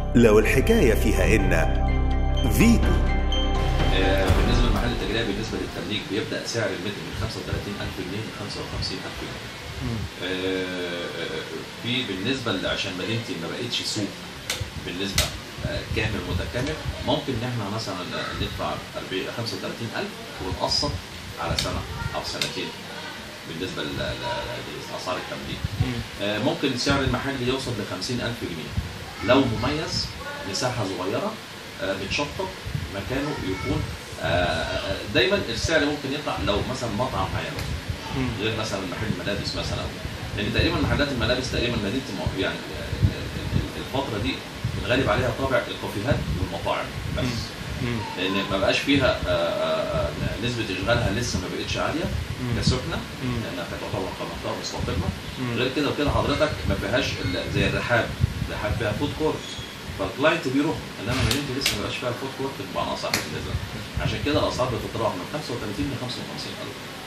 لو الحكاية فيها إن فيتو آه، بالنسبه للمحل التجاري بالنسبه للتمليك بيبدا سعر المتر من 35000 جنيه ل 55000 جنيه. آه، آه، في بالنسبه ل- عشان مدينتي ما بقتش سوق بالنسبه آه، كامل متكامل ممكن ان احنا مثلا ندفع 40 35000 ونقسط على سنه او سنتين بالنسبه ل- ل- لاسعار التمليك. آه، ممكن سعر المحل يوصل ل 50000 جنيه لو مميز مساحه صغيره آه، متشطب مكانه يكون آه، آه، دايما السعر ممكن يطلع لو مثلا مطعم هيعمل غير مثلا محل ملابس مثلا لان تقريبا محلات الملابس تقريبا مدينه الم- يعني ال- ال- ال- الفتره دي الغالب عليها طابع الكافيهات والمطاعم بس لان ما بقاش فيها آه، آه، آه، نسبه اشغالها لسه ما بقتش عاليه كسكنه لانها كانت تعتبر كمنطقه مستقله غير كده وكده حضرتك ما فيهاش ال- زي الرحاب الرحاب فيها فود كورت فالكلاينت بيروح انما مدينتي لسه ما بقاش فيها فود كورت بمعنى اصح كده عشان كده الاسعار بتتراوح من 35 ل 55 الف